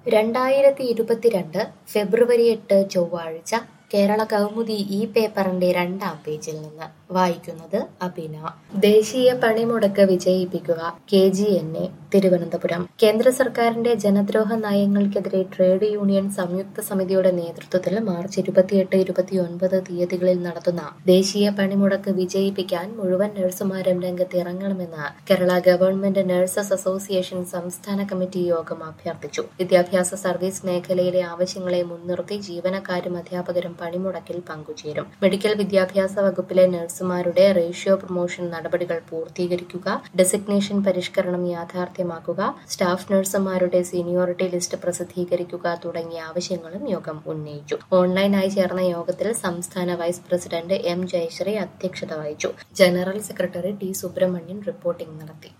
രണ്ടായിരത്തി ഇരുപത്തിരണ്ട് ഫെബ്രുവരി എട്ട് ചൊവ്വാഴ്ച കേരള കൗമുദി ഈ പേപ്പറിന്റെ രണ്ടാം പേജിൽ നിന്ന് വായിക്കുന്നത് അബിന ദേശീയ പണിമുടക്ക് വിജയിപ്പിക്കുക K G N A Thiruvananthapuram കേന്ദ്ര സർക്കാരിന്റെ ജനദ്രോഹ നയങ്ങൾക്കെതിരെ ട്രേഡ് യൂണിയൻ സംയുക്ത സമിതിയുടെ നേതൃത്വത്തിൽ മാർച്ച് ഇരുപത്തിയെട്ട് ഇരുപത്തിയൊൻപത് തീയതികളിൽ നടത്തുന്ന ദേശീയ പണിമുടക്ക് വിജയിപ്പിക്കാൻ മുഴുവൻ നഴ്സുമാരും രംഗത്ത് ഇറങ്ങണമെന്ന് കേരള ഗവൺമെന്റ് നഴ്സസ് അസോസിയേഷൻ സംസ്ഥാന കമ്മിറ്റി യോഗം അഭ്യർത്ഥിച്ചു വിദ്യാഭ്യാസ സർവീസ് മേഖലയിലെ ആവശ്യങ്ങളെ മുൻനിർത്തി ജീവനക്കാരും അധ്യാപകരും പണിമുടക്കിൽ പങ്കുചേരും മെഡിക്കൽ വിദ്യാഭ്യാസ വകുപ്പിലെ നഴ്സുമാരുടെ റേഷ്യോ പ്രൊമോഷൻ നടപടികൾ പൂർത്തീകരിക്കുക ഡെസിഗ്നേഷൻ പരിഷ്കരണം യാഥാർത്ഥ്യമാക്കുക സ്റ്റാഫ് നഴ്സുമാരുടെ സീനിയോറിറ്റി ലിസ്റ്റ് പ്രസിദ്ധീകരിക്കുക തുടങ്ങിയ ആവശ്യങ്ങളും യോഗം ഉന്നയിച്ചു ഓൺലൈനായി ചേർന്ന യോഗത്തിൽ സംസ്ഥാന വൈസ് പ്രസിഡന്റ് എം ജയശ്രീ അധ്യക്ഷത വഹിച്ചു general secretary T Subramanian reporting നടത്തി